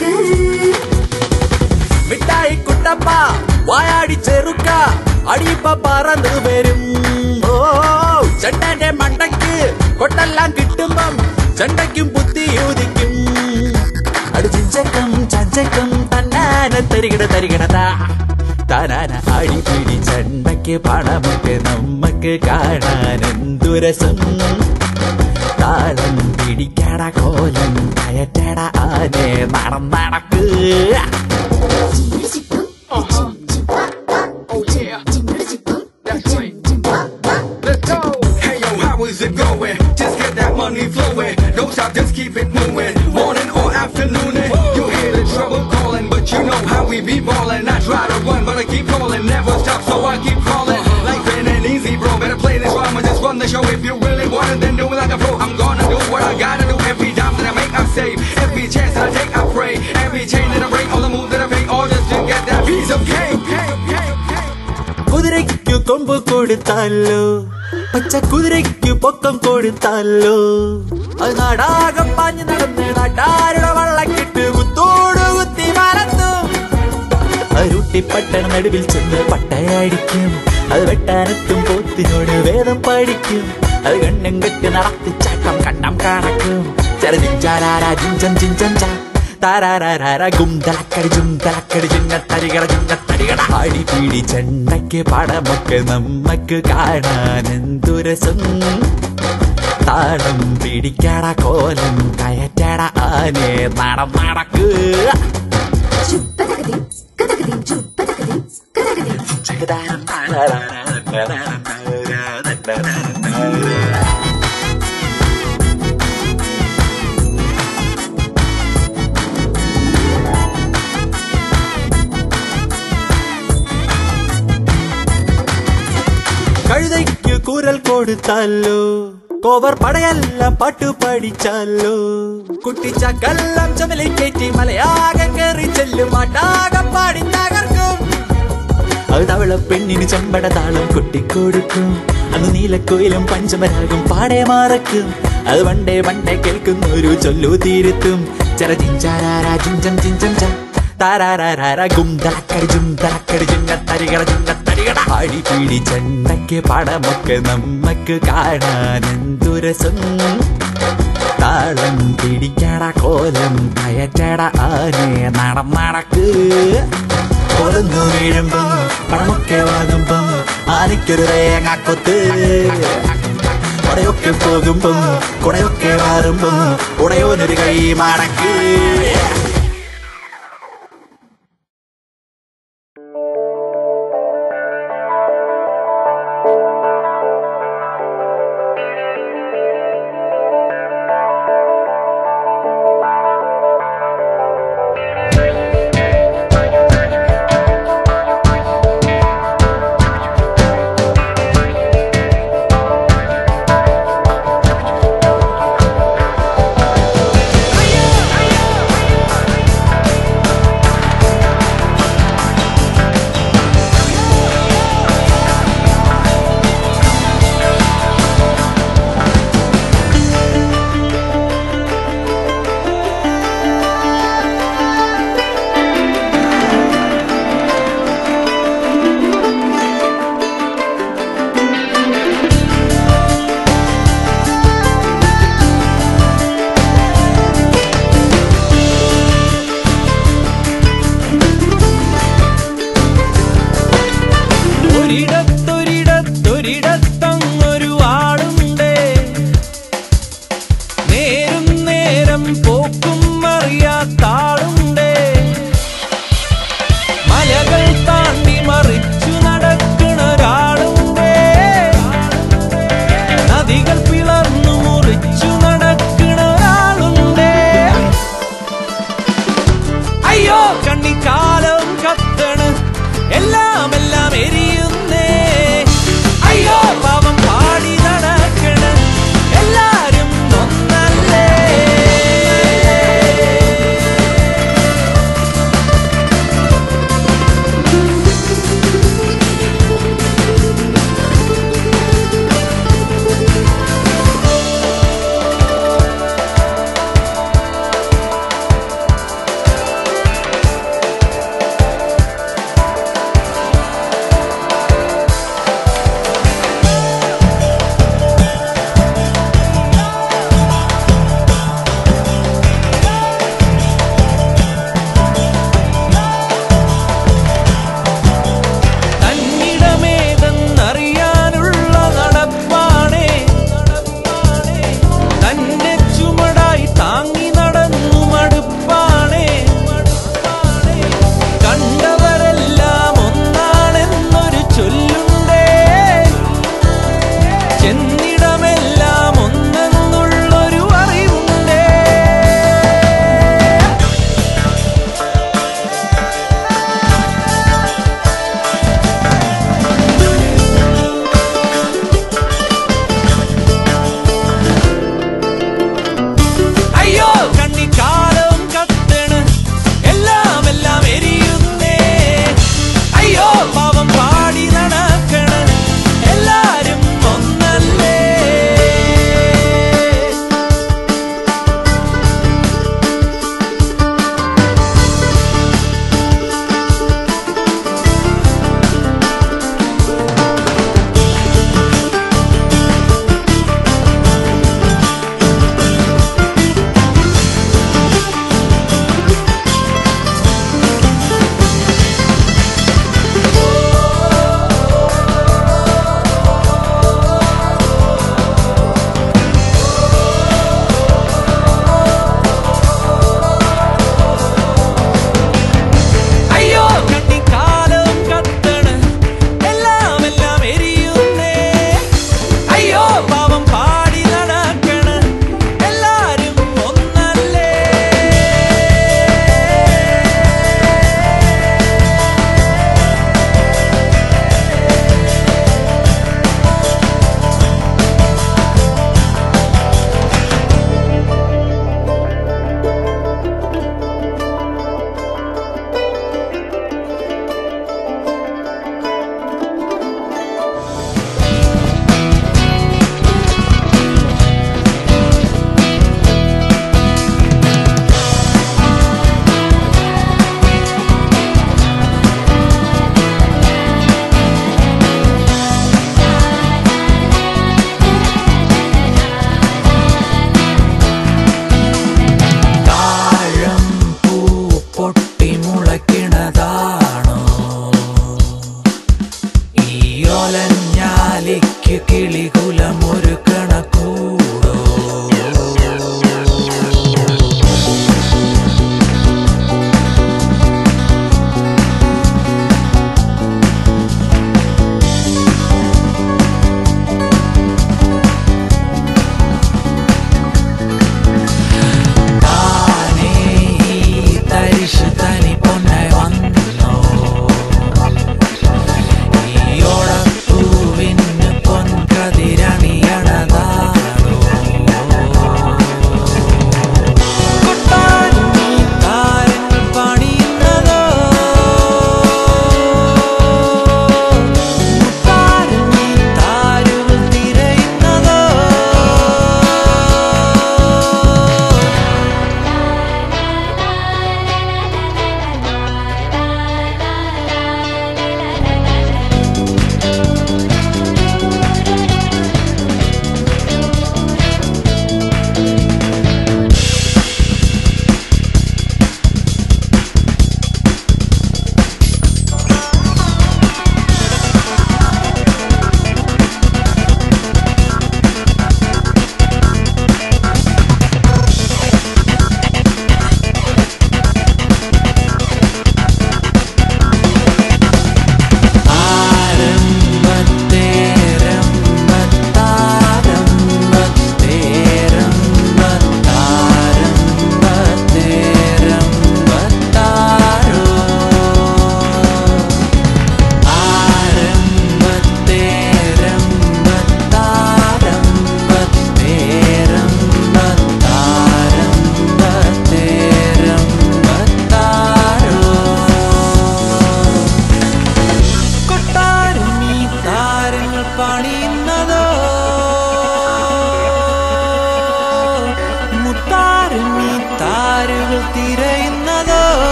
നിനക്ക് മിഠായി കുട്ടപ്പ വായാടി ചെറുക്ക അടിയപ്പ പറന്നു വരും ഓ ചെണ്ടന്റെ മണ്ടയ്ക്ക് കൊട്ടെല്ലാം കിട്ടുമ്പം ചെണ്ടയ്ക്കും ബുദ്ധി യോജിക്കും അടി ചിഞ്ചക്കം ചഞ്ചക്കം തന്നാന തരികിട തരികിടതാ താനാന അടി പിടി ചെണ്ടയ്ക്ക് പണമൊക്കെ നമ്മക്ക് കാണാൻ എന്തുരസം താളം പിടിക്കട കോലം കയറ്റട ആനെ നടന്നടക്ക് ചിന്നടി ചിപ്പം ചിം ചിം പാ പാ ചിം ചിന്നടി ചിപ്പം ചിം ചിം പാ പാ Let's go. Hey yo, how is it going? Just get that money flowing. Don't stop, just keep it moving. Morning or afternoon, you hear the trouble calling, but you know how we be ballin'. I try to run, but I keep calling, never stop, so I keep calling. Life ain't easy, bro. Better play this rhyme or just run the show. If you really want it, then do it like a pro. I'm gonna do what I gotta do. Every dime that I make, I save. Every chance that I take, I pray. Every chain that I break, all the moves that I make, all just to get that piece of cake. കുതിരയ്ക്കു കൊമ്പ് കൊടുത്താലോ പച്ച കുതിരയ്ക്കു പൊക്കം കൊടുത്താലോ അത് നാടാകം പാഞ്ഞു നടന്ന് നാട്ടാരുടെ വള്ളക്കിട്ട് കുത്തോട് കുത്തി മറന്നു അരുട്ടിപ്പട്ടണ നടുവിൽ ചെന്ന് പട്ടയടിക്കും അത് വെട്ടാനെത്തും പോത്തിനോട് വേദം പഠിക്കും അത് കണ്ണും കെട്ടി നടത്തി ചാട്ടം കണ്ണം കണക്കും ചരതിഞ്ചാരാര ജിഞ്ചം ജിഞ്ചം ചാ താരാരാരാര ഗുംതലക്കടി ജുംതലക്കടി ചിന്നത്തരികള ചിന്നത്തരികള അടി പിടി ചെണ്ടയ്ക്ക് പടമൊക്കെ നമ്മക്ക് കാണാൻ എന്തുരസം താളം പിടിക്കട കോലം കയറ്റട ആനെ നടം നടക്ക് ചുപ്പതകതി കതകതി ചുപ്പതകതി കതകതി കഴുതയ്ക്ക് കൂരൽ കൊടുത്താലോ കോവർ പടയെല്ലാം പാട്ടു പഠിച്ചാലോ കുട്ടിച്ചക്കെല്ലാം ചുമലിൽ കയറ്റി മലയാകെ കയറി ചെല്ലും ആട്ടാകം പാടി തകർക്കും അത് തവള പെണ്ണിന് ചെമ്പട താളം കൊട്ടിക്കൊടുക്കും അന്ന് നീലക്കോയിലും പഞ്ചമരാഗം പാടെ മാറക്കും അത് വണ്ടേ വണ്ടേ കേൾക്കുന്ന ഒരു ചൊല്ലു തീരുത്തും ചെറ ചിഞ്ചാരാര ചിഞ്ചം ചിഞ്ചം ച താരാരാര ഗുംതലക്കടി ജുംതലക്കടി ചിന്നത്തരികള ചിന്നത്തരികള അടി പിടി ചെണ്ടയ്ക്ക് പടമൊക്കെ നമ്മക്ക് കാണാൻ എന്തുരസം താളം പിടിക്കട കോലം കയറ്റട ആനെ നടം നടക്ക് കൊലന്നു വീഴുമ്പം പണമൊക്കെ വാങ്ങുമ്പം ആനയ്ക്കൊരു തേങ്ങാക്കൊത്ത് കുടയൊക്കെ പോകുമ്പം കുടയൊക്കെ മാറുമ്പം ഉടയോനൊരു കൈ മടക്ക് ഒരിടത്തൊരിടത്തൊരിടത്തങ്ങൊരു ആളുണ്ട് നേരും നേരം പോക്കു